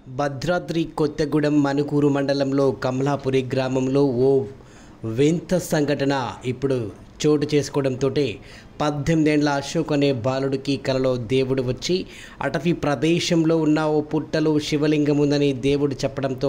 భద్రాద్రి కొత్తగూడెం మనుకూరు మండలంలో కమలాపురి గ్రామంలో ఓ వింత సంఘటన ఇప్పుడు చోటు చేసుకోవడంతో పద్దెనిమిదేండ్ల అశోక్ అనే బాలుడికి కలలో దేవుడు వచ్చి అటవీ ప్రదేశంలో ఉన్న ఓ పుట్టలో శివలింగం ఉందని దేవుడు చెప్పడంతో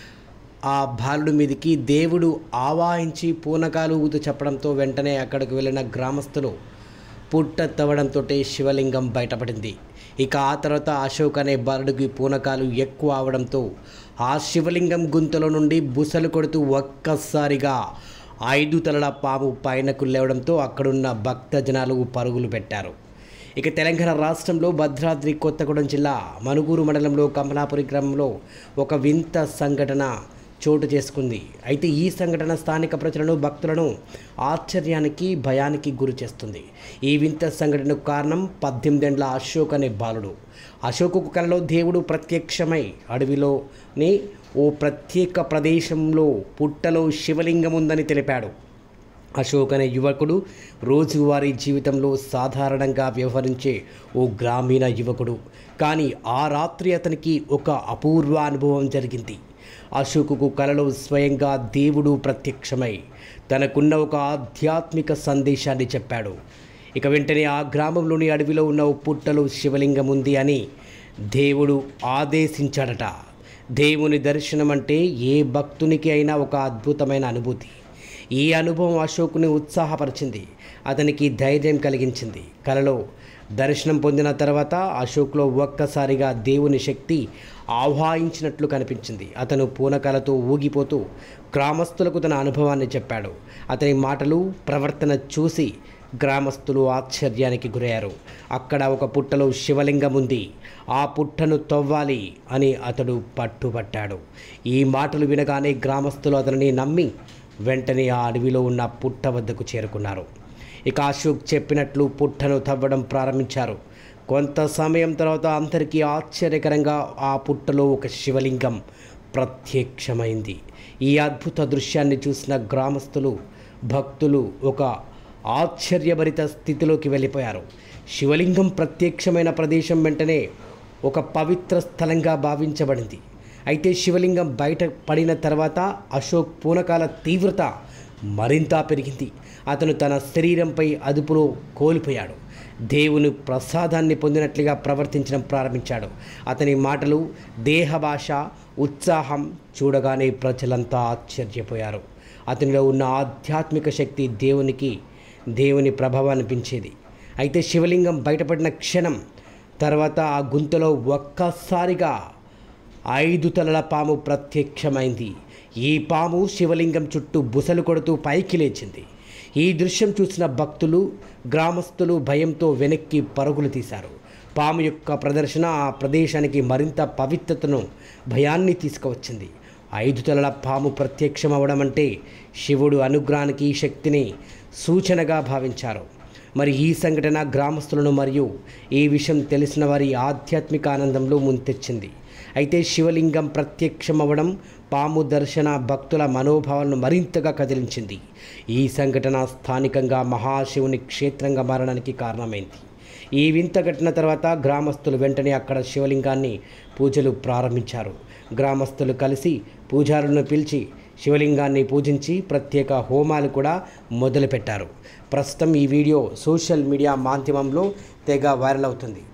ఆ బాలుడి మీదకి దేవుడు ఆవాహించి పూనకాలు ఊతు చెప్పడంతో వెంటనే అక్కడికి వెళ్ళిన గ్రామస్తులు పుట్ట తవ్వడంతో శివలింగం బయటపడింది ఇక ఆ తర్వాత అశోక్ అనే బాలుడికి పూనకాలు ఎక్కువ అవడంతో ఆ శివలింగం గుంతలో నుండి బుసలు కొడుతూ ఒక్కసారిగా ఐదు తలల పాము పైనకు లేవడంతో అక్కడున్న భక్త జనాలు పరుగులు పెట్టారు ఇక తెలంగాణ రాష్ట్రంలో భద్రాద్రి కొత్తగూడెం జిల్లా మనుగూరు మండలంలో కమలాపురి గ్రామంలో ఒక వింత సంఘటన చోటు చేసుకుంది అయితే ఈ సంఘటన స్థానిక ప్రజలను భక్తులను ఆశ్చర్యానికి భయానికి గురి చేస్తుంది ఈ వింత సంఘటనకు కారణం పద్దెనిమిదేండ్ల అశోక్ అనే బాలుడు అశోకు కలలో దేవుడు ప్రత్యక్షమై అడవిలోని ఓ ప్రత్యేక ప్రదేశంలో పుట్టలో శివలింగం ఉందని తెలిపాడు అశోక్ అనే యువకుడు రోజువారీ జీవితంలో సాధారణంగా వ్యవహరించే ఓ గ్రామీణ యువకుడు కానీ ఆ రాత్రి అతనికి ఒక అపూర్వ అనుభవం జరిగింది అశోకుకు కలలో స్వయంగా దేవుడు ప్రత్యక్షమై తనకున్న ఒక ఆధ్యాత్మిక సందేశాన్ని చెప్పాడు ఇక వెంటనే ఆ గ్రామంలోని అడవిలో ఉన్న ఓ పుట్టలో శివలింగం ఉంది అని దేవుడు ఆదేశించాడట దేవుని దర్శనం అంటే ఏ భక్తునికి అయినా ఒక అద్భుతమైన అనుభూతి ఈ అనుభవం అశోక్ని ఉత్సాహపరిచింది అతనికి ధైర్యం కలిగించింది కలలో దర్శనం పొందిన తర్వాత అశోక్లో ఒక్కసారిగా దేవుని శక్తి ఆహ్వానించినట్లు కనిపించింది అతను పూనకాలతో ఊగిపోతూ గ్రామస్తులకు తన అనుభవాన్ని చెప్పాడు అతని మాటలు ప్రవర్తన చూసి గ్రామస్తులు ఆశ్చర్యానికి గురయ్యారు అక్కడ ఒక పుట్టలో శివలింగం ఉంది ఆ పుట్టను తవ్వాలి అని అతడు పట్టుబట్టాడు ఈ మాటలు వినగానే గ్రామస్తులు అతనిని నమ్మి వెంటనే ఆ అడవిలో ఉన్న పుట్ట వద్దకు చేరుకున్నారు ఇక అశోక్ చెప్పినట్లు పుట్టను తవ్వడం ప్రారంభించారు కొంత సమయం తర్వాత అందరికీ ఆశ్చర్యకరంగా ఆ పుట్టలో ఒక శివలింగం ప్రత్యక్షమైంది ఈ అద్భుత దృశ్యాన్ని చూసిన గ్రామస్తులు భక్తులు ఒక ఆశ్చర్యభరిత స్థితిలోకి వెళ్ళిపోయారు శివలింగం ప్రత్యక్షమైన ప్రదేశం వెంటనే ఒక పవిత్ర స్థలంగా భావించబడింది అయితే శివలింగం బయట పడిన తర్వాత అశోక్ పూనకాల తీవ్రత మరింత పెరిగింది అతను తన శరీరంపై అదుపులో కోల్పోయాడు దేవుని ప్రసాదాన్ని పొందినట్లుగా ప్రవర్తించడం ప్రారంభించాడు అతని మాటలు దేహ భాష ఉత్సాహం చూడగానే ప్రజలంతా ఆశ్చర్యపోయారు అతనిలో ఉన్న ఆధ్యాత్మిక శక్తి దేవునికి దేవుని ప్రభావం అనిపించేది అయితే శివలింగం బయటపడిన క్షణం తర్వాత ఆ గుంతలో ఒక్కసారిగా ఐదు తలల పాము ప్రత్యక్షమైంది ఈ పాము శివలింగం చుట్టూ బుసలు కొడుతూ పైకి లేచింది ఈ దృశ్యం చూసిన భక్తులు గ్రామస్తులు భయంతో వెనక్కి పరుగులు తీశారు పాము యొక్క ప్రదర్శన ఆ ప్రదేశానికి మరింత పవిత్రతను భయాన్ని తీసుకువచ్చింది ఐదు తలల పాము ప్రత్యక్షం అవడం అంటే శివుడు అనుగ్రహానికి శక్తిని సూచనగా భావించారు మరి ఈ సంఘటన గ్రామస్తులను మరియు ఈ విషయం తెలిసిన వారి ఆధ్యాత్మిక ఆనందంలో ముంతెచ్చింది అయితే శివలింగం ప్రత్యక్షమవ్వడం పాము దర్శన భక్తుల మనోభావాలను మరింతగా కదిలించింది ఈ సంఘటన స్థానికంగా మహాశివుని క్షేత్రంగా మారడానికి కారణమైంది ఈ వింత ఘటన తర్వాత గ్రామస్తులు వెంటనే అక్కడ శివలింగాన్ని పూజలు ప్రారంభించారు గ్రామస్తులు కలిసి పూజారులను పిలిచి శివలింగాన్ని పూజించి ప్రత్యేక హోమాలు కూడా మొదలుపెట్టారు ప్రస్తుతం ఈ వీడియో సోషల్ మీడియా మాధ్యమంలో తెగ వైరల్ అవుతుంది